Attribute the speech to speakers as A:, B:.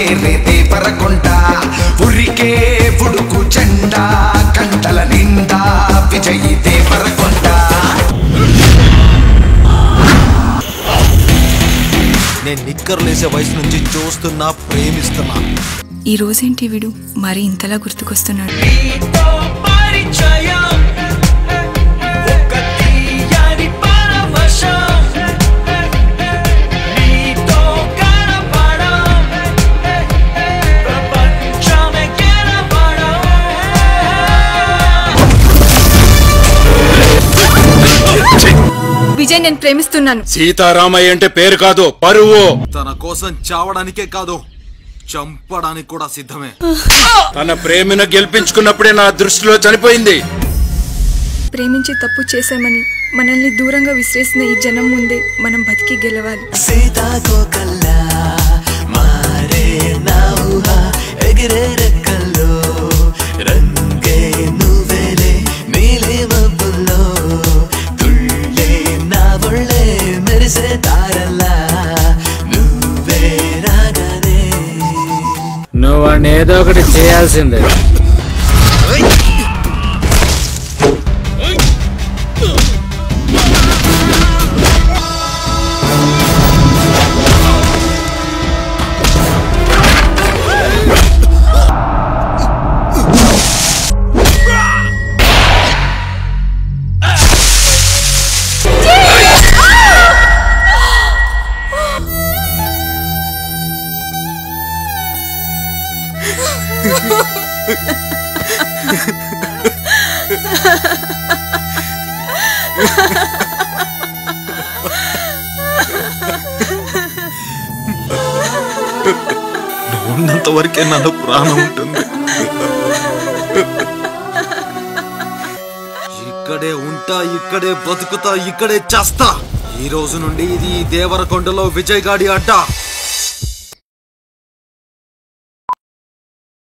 A: పేరే దేవరకొండ ఉరికే ఉడుకు చెండా కంటల నిండా విజయి దేవరకొండ
B: నేను నిక్కర్లేసే వయసు నుంచి చూస్తున్నా ప్రేమిస్తున్నా
C: ఈ రోజేంటి వీడు మరి ఇంతలా గుర్తుకొస్తున్నాడు విజయ్ నేను ప్రేమిస్తున్నాను
D: సీతారామయ్య అంటే పేరు కాదు పరువు
B: తన కోసం చావడానికే కాదు చంపడానికి కూడా సిద్ధమే
D: తన ప్రేమను గెలిపించుకున్నప్పుడే నా దృష్టిలో చనిపోయింది
C: ప్రేమించి తప్పు చేశామని మనల్ని దూరంగా విసిరేసిన ఈ జనం ముందే మనం బతికి గెలవాలి
E: సీతాకోకల్లా మారే నా ఊహ ఎగిరే రెక్కల్లో రంగే నువ్వేలే నీలి మబ్బుల్లో తుళ్ళే నా ఒళ్ళే మెరిసే తారల్లా నువ్వే రాగానే
F: నువ్వు వాడిని ఏదో ఒకటి చేయాల్సిందే
B: ఉన్నంత వరకే నన్ను ప్రాణం ఉంటుంది ఇక్కడే ఉంటా ఇక్కడే బతుకుతా ఇక్కడే చేస్తా ఈ రోజు నుండి ఇది ఈ దేవరకొండలో విజయ్ గాడి అడ్డా